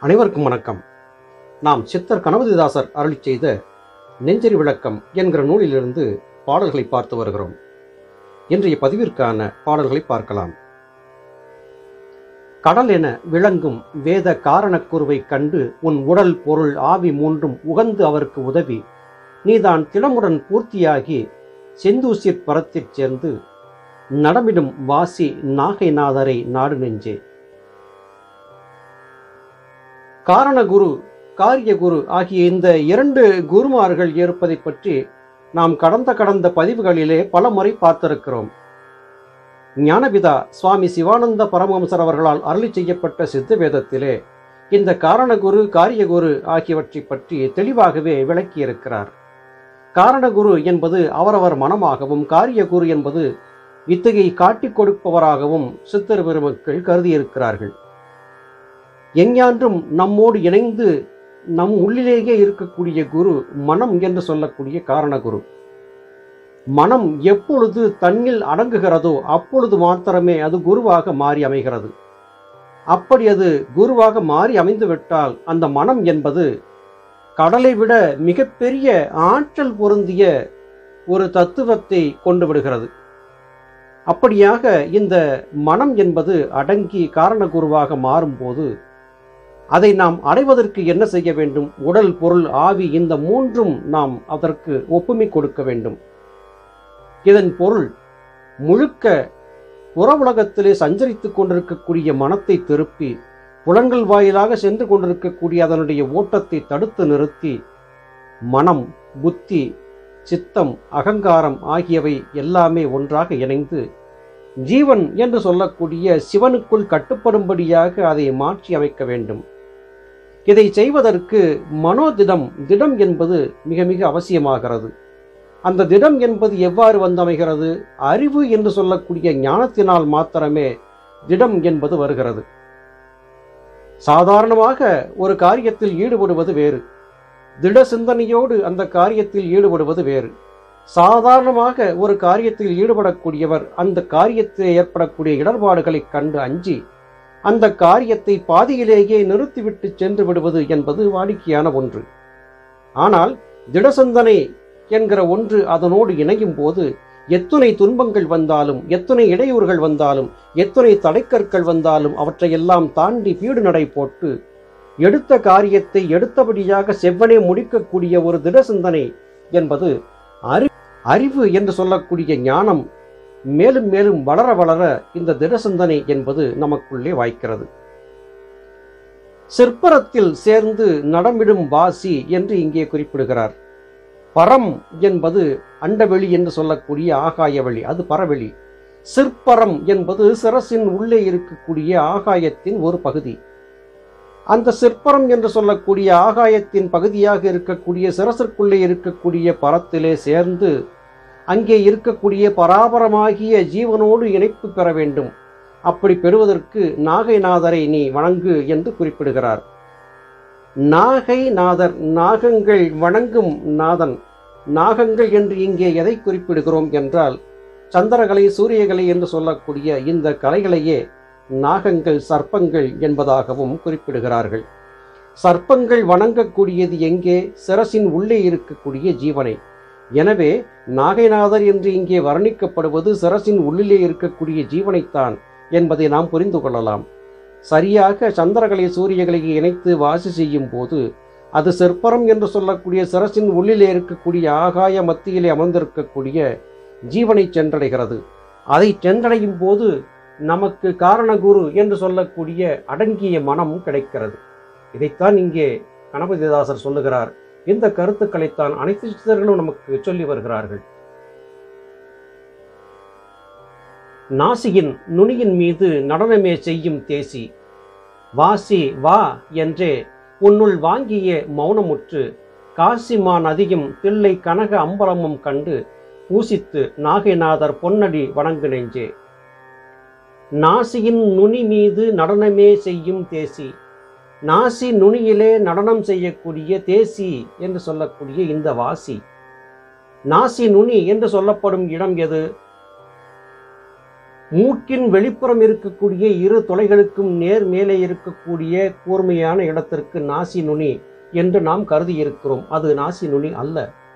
அனைவருக்கும் வணக்கம் நாம் சித்தர் கணபதிதாசர் அருளி செய்த நெஞ்சரி விளக்கம் என்கிற நூலிலிருந்து பாடல்களை பார்த்து வருகிறோம் இன்றைய பதிவிற்கான பாடல்களை பார்க்கலாம் கடல் என விளங்கும் வேத காரணக்குருவை கண்டு உன் உடல் பொருள் ஆவி மூன்றும் உகந்து அவருக்கு உதவி நீதான் திடமுடன் பூர்த்தியாகி செந்தூசிற் பரத்திற் சேர்ந்து நடமிடும் வாசி நாகைநாதரை நாடு நெஞ்சே காரணகுரு காரியகுரு ஆகிய இந்த இரண்டு குருமார்கள் இருப்பதை பற்றி நாம் கடந்த கடந்த பதிவுகளிலே பல முறை பார்த்திருக்கிறோம் ஞானபிதா சுவாமி சிவானந்த பரமஹம்சர் அவர்களால் அருளி செய்யப்பட்ட சித்த வேதத்திலே இந்த காரணகுரு காரியகுரு ஆகியவற்றை பற்றி தெளிவாகவே விளக்கியிருக்கிறார் காரணகுரு என்பது அவரவர் மனமாகவும் காரியகுரு என்பது வித்தையை காட்டிக் கொடுப்பவராகவும் சித்தர் பெருமக்கள் கருதியிருக்கிறார்கள் எஞ்ஞான்றும் நம்மோடு இணைந்து நம் உள்ளிலேயே இருக்கக்கூடிய குரு மனம் என்று சொல்லக்கூடிய காரணகுரு மனம் எப்பொழுது தன்னில் அடங்குகிறதோ அப்பொழுது மாத்திரமே அது குருவாக மாறி அமைகிறது அப்படி அது குருவாக மாறி அமைந்து விட்டால் அந்த மனம் என்பது கடலை விட மிகப்பெரிய ஆற்றல் பொருந்திய ஒரு தத்துவத்தை கொண்டு விடுகிறது அப்படியாக இந்த மனம் என்பது அடங்கி காரணகுருவாக மாறும்போது அதை நாம் அடைவதற்கு என்ன செய்ய வேண்டும் உடல் பொருள் ஆவி இந்த மூன்றும் நாம் அதற்கு ஒப்புமை கொடுக்க வேண்டும் இதன் பொருள் முழுக்க புற உலகத்திலே சஞ்சரித்துக் கொண்டிருக்கக்கூடிய மனத்தை திருப்பி புலன்கள் வாயிலாக சென்று கொண்டிருக்கக்கூடிய அதனுடைய ஓட்டத்தை தடுத்து நிறுத்தி மனம் புத்தி சித்தம் அகங்காரம் ஆகியவை எல்லாமே ஒன்றாக இணைந்து ஜீவன் என்று சொல்லக்கூடிய சிவனுக்குள் கட்டுப்படும்படியாக அதை மாற்றி அமைக்க வேண்டும் இதை செய்வதற்கு மனோதிடம் திடம் என்பது மிக மிக அவசியமாகிறது அந்த திடம் என்பது எவ்வாறு வந்தமைகிறது அறிவு என்று சொல்லக்கூடிய ஞானத்தினால் மாத்திரமே திடம் என்பது வருகிறது சாதாரணமாக ஒரு காரியத்தில் ஈடுபடுவது வேறு திட சிந்தனையோடு அந்த காரியத்தில் ஈடுபடுவது வேறு சாதாரணமாக ஒரு காரியத்தில் ஈடுபடக்கூடியவர் அந்த காரியத்தில் ஏற்படக்கூடிய இடர்பாடுகளைக் கண்டு அஞ்சி அந்த காரியத்தை பாதியிலேயே நிறுத்திவிட்டு சென்று விடுவது என்பது வாடிக்கையான ஒன்று ஆனால் திடசிந்தனை என்கிற ஒன்று அதனோடு இணையும் போது எத்துணை துன்பங்கள் வந்தாலும் எத்துணை இடையூறுகள் வந்தாலும் எத்துணை தடைக்கற்கள் வந்தாலும் அவற்றையெல்லாம் தாண்டி பீடு நடை போட்டு எடுத்த காரியத்தை எடுத்தபடியாக செவ்வனே முடிக்கக்கூடிய ஒரு திட சிந்தனை என்பது அறி அறிவு என்று சொல்லக்கூடிய ஞானம் மேலும் மேலும் வளர வளர இந்த திட சிந்தனை என்பது நமக்குள்ளே வாய்க்கிறது சிற்பரத்தில் சேர்ந்து நடமிடும் வாசி என்று இங்கே குறிப்பிடுகிறார் பரம் என்பது அண்டவெளி என்று சொல்லக்கூடிய ஆகாய வெளி அது பரவெளி சிற்பரம் என்பது சிரசின் உள்ளே இருக்கக்கூடிய ஆகாயத்தின் ஒரு பகுதி அந்த சிற்பரம் என்று சொல்லக்கூடிய ஆகாயத்தின் பகுதியாக இருக்கக்கூடிய சிரசிற்குள்ளே இருக்கக்கூடிய பரத்திலே சேர்ந்து அங்கே இருக்கக்கூடிய பராபரமாகிய ஜீவனோடு இணைப்பு பெற வேண்டும் அப்படி பெறுவதற்கு நாகைநாதரை நீ வணங்கு என்று குறிப்பிடுகிறார் நாகைநாதர் நாகங்கள் வணங்கும் நாதன் நாகங்கள் என்று இங்கே எதை குறிப்பிடுகிறோம் என்றால் சந்திரகலை சூரியகலை என்று சொல்லக்கூடிய இந்த கலைகளையே நாகங்கள் சர்ப்பங்கள் என்பதாகவும் குறிப்பிடுகிறார்கள் சர்ப்பங்கள் வணங்கக்கூடியது எங்கே சிரசின் உள்ளே இருக்கக்கூடிய ஜீவனை எனவே நாகைநாதர் என்று இங்கே வர்ணிக்கப்படுவது சிரசின் உள்ளிலே இருக்கக்கூடிய ஜீவனைத்தான் என்பதை நாம் புரிந்து கொள்ளலாம் சரியாக சந்திரகலை சூரியகளை இணைத்து வாசி செய்யும் போது அது சிற்பரம் என்று சொல்லக்கூடிய சிரசின் உள்ளிலே இருக்கக்கூடிய ஆகாய மத்தியிலே அமர்ந்திருக்கக்கூடிய ஜீவனை சென்றடைகிறது அதை சென்றடையும் போது நமக்கு காரணகுரு என்று சொல்லக்கூடிய அடங்கிய மனம் கிடைக்கிறது இதைத்தான் இங்கே கணபதிதாசர் சொல்லுகிறார் இந்த கருத்துக்களைத்தான் அனைத்து சித்தர்களும் நமக்கு சொல்லி வருகிறார்கள் நாசியின் நுனியின் மீது நடனமே செய்யும் தேசி வாசி வா என்றே உன்னுள் வாங்கிய மௌனமுற்று காசிமா நதியும் தில்லை கனக அம்பலமும் கண்டு பூசித்து நாகைநாதர் பொன்னடி வணங்கு நெஞ்சே நாசியின் நுனி மீது நடனமே செய்யும் தேசி நாசி நுனியிலே நடனம் செய்யக்கூடிய தேசி என்று சொல்லக்கூடிய இந்த வாசி நாசி நுனி என்று சொல்லப்படும் இடம் எது மூக்கின் வெளிப்புறம் இருக்கக்கூடிய இரு தொலைகளுக்கும் நேர் மேலே இருக்கக்கூடிய கூர்மையான இடத்திற்கு நாசி நுனி என்று நாம் கருதி இருக்கிறோம் அது நாசி நுனி அல்ல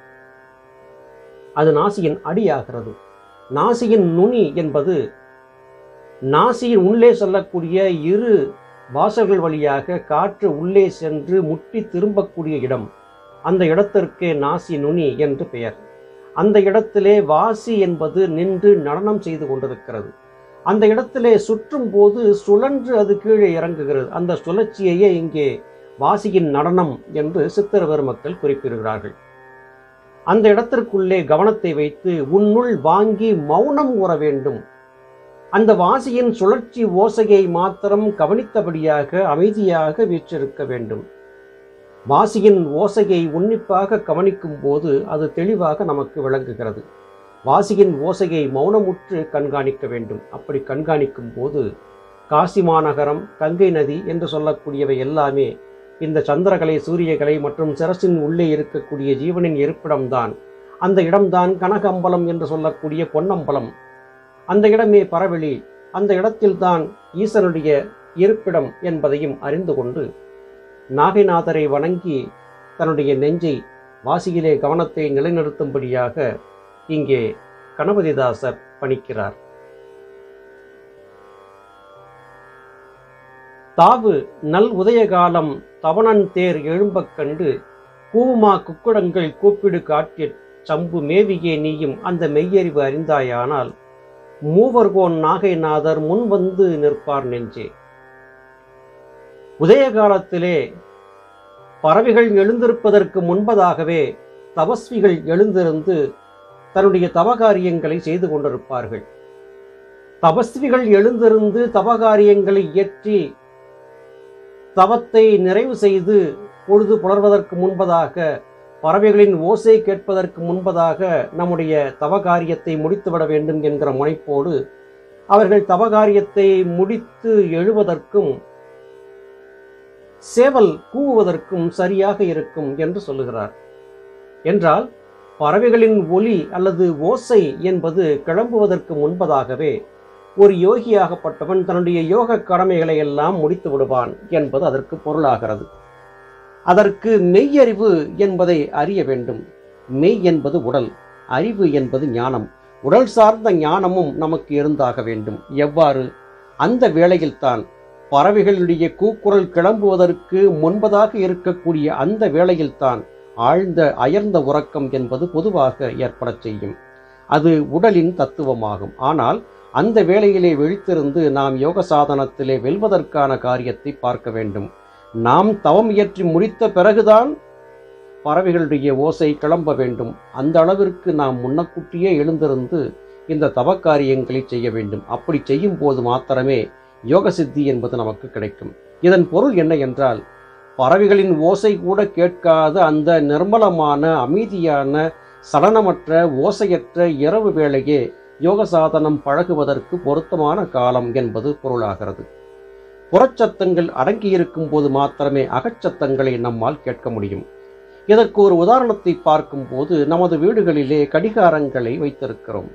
அது நாசியின் அடியாகிறது நாசியின் நுனி என்பது நாசியின் உள்ளே செல்லக்கூடிய இரு வாசல்கள் வழியாக காற்று உள்ளே சென்று முட்டி திரும்பக்கூடிய இடம் அந்த இடத்திற்கே நாசி நுனி என்று பெயர் அந்த இடத்திலே வாசி என்பது நின்று நடனம் செய்து கொண்டிருக்கிறது அந்த இடத்திலே சுற்றும் போது சுழன்று அது கீழே இறங்குகிறது அந்த சுழற்சியையே இங்கே வாசியின் நடனம் என்று சித்திர பெருமக்கள் குறிப்பிடுகிறார்கள் அந்த இடத்திற்குள்ளே கவனத்தை வைத்து உன்னுள் வாங்கி மௌனம் கூற வேண்டும் அந்த வாசியின் சுழற்சி ஓசையை மாத்திரம் கவனித்தபடியாக அமைதியாக வீற்றிருக்க வேண்டும் வாசியின் ஓசையை உன்னிப்பாக கவனிக்கும் போது அது தெளிவாக நமக்கு விளங்குகிறது வாசியின் ஓசையை மௌனமுற்று கண்காணிக்க வேண்டும் அப்படி கண்காணிக்கும் போது காசி மாநகரம் கங்கை நதி என்று சொல்லக்கூடியவை எல்லாமே இந்த சந்திரகலை சூரியகலை மற்றும் சிரசின் உள்ளே இருக்கக்கூடிய ஜீவனின் இருப்பிடம்தான் அந்த இடம்தான் கனகம்பலம் என்று சொல்லக்கூடிய பொன்னம்பலம் அந்த இடமே பரவெளி அந்த இடத்தில்தான் ஈசனுடைய இருப்பிடம் என்பதையும் அறிந்து கொண்டு நாகைநாதரை வணங்கி தன்னுடைய நெஞ்சை வாசியிலே கவனத்தை நிலைநிறுத்தும்படியாக இங்கே கணபதிதாசர் பணிக்கிறார் தாவு நல் உதயகாலம் தவணன் தேர் எழும்பக் கண்டு கூவுமா குக்குடங்கள் கூப்பிடு காட்டிற் சம்பு மேவியே நீயும் அந்த மெய்யறிவு அறிந்தாயானால் மூவர்கோன் நாகைநாதர் முன் வந்து நிற்பார் நெஞ்சே உதய காலத்திலே பறவைகள் எழுந்திருப்பதற்கு முன்பதாகவே தபஸ்விகள் எழுந்திருந்து தன்னுடைய தவகாரியங்களை செய்து கொண்டிருப்பார்கள் தபஸ்விகள் எழுந்திருந்து தவகாரியங்களை இயற்றி தவத்தை நிறைவு செய்து பொழுது புலர்வதற்கு முன்பதாக பறவைகளின் ஓசை கேட்பதற்கு முன்பதாக நம்முடைய தவகாரியத்தை முடித்துவிட வேண்டும் என்கிற முனைப்போடு அவர்கள் தவகாரியத்தை முடித்து எழுவதற்கும் சேவல் கூவுவதற்கும் சரியாக இருக்கும் என்று சொல்லுகிறார் என்றால் பறவைகளின் ஒலி அல்லது ஓசை என்பது கிளம்புவதற்கு முன்பதாகவே ஒரு யோகியாகப்பட்டவன் தன்னுடைய யோக கடமைகளை எல்லாம் முடித்து விடுவான் என்பது அதற்கு பொருளாகிறது அதற்கு மெய்யறிவு என்பதை அறிய வேண்டும் மெய் என்பது உடல் அறிவு என்பது ஞானம் உடல் சார்ந்த ஞானமும் நமக்கு இருந்தாக வேண்டும் எவ்வாறு அந்த வேளையில்தான் பறவைகளுடைய கூக்குரல் கிளம்புவதற்கு முன்பதாக இருக்கக்கூடிய அந்த வேளையில்தான் ஆழ்ந்த அயர்ந்த உறக்கம் என்பது பொதுவாக ஏற்படச் செய்யும் அது உடலின் தத்துவமாகும் ஆனால் அந்த வேளையிலே விழித்திருந்து நாம் யோக சாதனத்திலே வெல்வதற்கான காரியத்தை பார்க்க வேண்டும் நாம் தவம் இயற்றி முடித்த பிறகுதான் பறவைகளுடைய ஓசை கிளம்ப வேண்டும் அந்த அளவிற்கு நாம் முன்னக்கூட்டியே எழுந்திருந்து இந்த தவக்காரியங்களை செய்ய வேண்டும் அப்படி செய்யும் போது மாத்திரமே யோக சித்தி என்பது நமக்கு கிடைக்கும் இதன் பொருள் என்ன என்றால் பறவைகளின் ஓசை கூட கேட்காத அந்த நிர்மலமான அமைதியான சலனமற்ற ஓசையற்ற இரவு வேளையே யோக சாதனம் பழகுவதற்கு பொருத்தமான காலம் என்பது பொருளாகிறது புறச்சத்தங்கள் அடங்கியிருக்கும் போது மாத்திரமே அகச்சத்தங்களை நம்மால் கேட்க முடியும் இதற்கு ஒரு உதாரணத்தை பார்க்கும்போது நமது வீடுகளிலே கடிகாரங்களை வைத்திருக்கிறோம்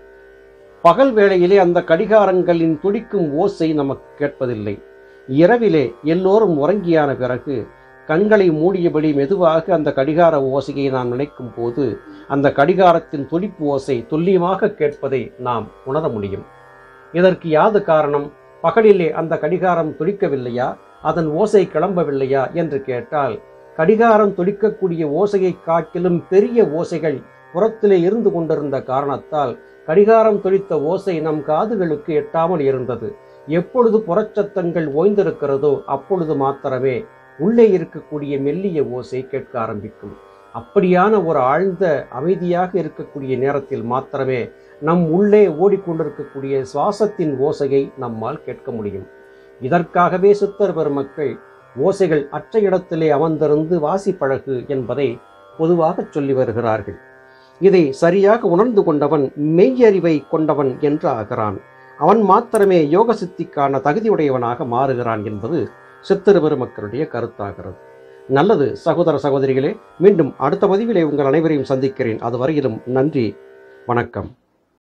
பகல் வேளையிலே அந்த கடிகாரங்களின் துடிக்கும் ஓசை நமக்கு கேட்பதில்லை இரவிலே எல்லோரும் உறங்கியான பிறகு கண்களை மூடியபடி மெதுவாக அந்த கடிகார ஓசையை நாம் நினைக்கும் போது அந்த கடிகாரத்தின் துடிப்பு ஓசை துல்லியமாக கேட்பதை நாம் உணர முடியும் இதற்கு யாது காரணம் பகலிலே அந்த கடிகாரம் துடிக்கவில்லையா அதன் ஓசை கிளம்பவில்லையா என்று கேட்டால் கடிகாரம் துடிக்கக்கூடிய ஓசையை காட்டிலும் பெரிய ஓசைகள் புறத்திலே இருந்து கொண்டிருந்த காரணத்தால் கடிகாரம் துடித்த ஓசை நம் காதுகளுக்கு எட்டாமல் இருந்தது எப்பொழுது புறச்சத்தங்கள் ஓய்ந்திருக்கிறதோ அப்பொழுது மாத்திரமே உள்ளே இருக்கக்கூடிய மெல்லிய ஓசை கேட்க ஆரம்பிக்கும் அப்படியான ஒரு ஆழ்ந்த அமைதியாக இருக்கக்கூடிய நேரத்தில் மாத்திரமே நம் உள்ளே ஓடிக்கொண்டிருக்கக்கூடிய சுவாசத்தின் ஓசையை நம்மால் கேட்க முடியும் இதற்காகவே சித்தர் பெருமக்கள் ஓசைகள் அற்ற இடத்திலே அமர்ந்திருந்து வாசி பழகு என்பதை பொதுவாக சொல்லி வருகிறார்கள் இதை சரியாக உணர்ந்து கொண்டவன் மெய்யறிவை கொண்டவன் என்று ஆகிறான் அவன் மாத்திரமே யோக சித்திக்கான தகுதியுடையவனாக மாறுகிறான் என்பது சித்திரு பெருமக்களுடைய கருத்தாகிறது நல்லது சகோதர சகோதரிகளே மீண்டும் அடுத்த பதிவிலே உங்கள் அனைவரையும் சந்திக்கிறேன் அது வரையிலும் நன்றி வணக்கம்